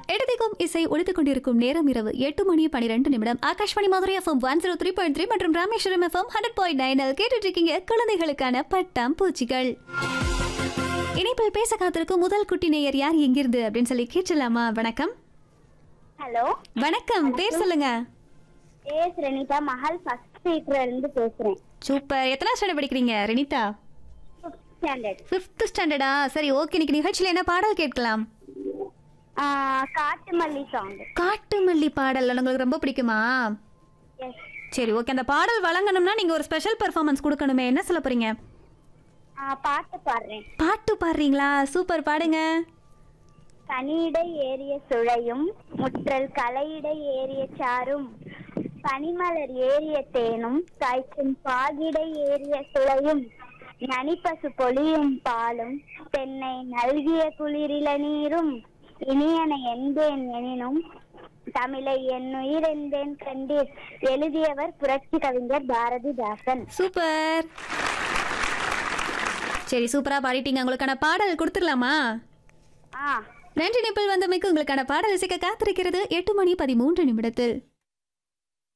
இடதிக்கும் இசை ஒழித்துக் கொண்டிருக்கும் நேரம் இரவு எட்டு மணி பனிரெண்டு நிமிடம் Akashvani Madurai FM one zero three point three மற்றும் ராமேஸ்வரம் எஃப்எம் ஹண்ட்ரட் பாயிண்ட் நைனில் கேட்டுட்டு இருக்கீங்க குழந்தைகளுக்கான பட்டாம் பூச்சிகள் இணைப்பில் பேச காத்திருக்கும் முதல் குட்டி நேயர் யார் எங்கிருந்து அப்படின்னு சொல்லி கேட்டலாமா வணக்கம் ஹலோ வணக்கம் பேர் சொல்லுங்க ஏஎஸ் ரெனிதா மஹால் ஃபர்ஸ்ட் ஸ்பீக்கர்ல இருந்து பேசுறேன் சூப்பர் எத்தனை ஸ்டாண்டர்ட் படிக்கிறீங்க ரெனிதா ஃபிஃப்த் ஸ்டாண்டர்ட் ஃபிஃப்த் ஸ்டாண்டர்டா சரி ஓகே இன்னைக்கு நிகழ்ச்சியில் என்ன பாடல் கேட்கலாம் காட்டு மல்லி சாங் காட்டு மல்லி பாடல் உங்களுக்கு ரொம்ப பிடிக்குமா எஸ் சரி ஓகே அந்த பாடல் வழங்கணும்னா நீங்க ஒரு ஸ்பெஷல் பெர்ஃபார்மன்ஸ் கொடுக்கணுமே என்ன சொல்ல போறீங்க பாட்டு பாடுறேன் பாட்டு பாடுறீங்களா சூப்பர் பாடுங்க கனியிடை ஏறிய சுழையும் முற்றல் கலையிடை ஏறிய சாரும் பனிமலர் ஏறிய தேனும் காய்ச்சும் பாகிடை ஏறிய சுளையும் நனிப்பசு பொழியும் பாலும் தென்னை நல்கிய குளிரில நீரும் இனியன என்பேன் எனினும் தமிழை என் உயிரெந்தேன் கண்டீர் எழுதியவர் புரட்சி கவிஞர் பாரதிதாசன் சூப்பர் சரி சூப்பரா பாடிட்டீங்க உங்களுக்கான பாடல் கொடுத்துடலாமா ஆ நன்றி நிப்பிள் வந்தமைக்கு உங்களுக்கான பாடல் இசைக்க காத்திருக்கிறது எட்டு மணி பதிமூன்று நிமிடத்தில்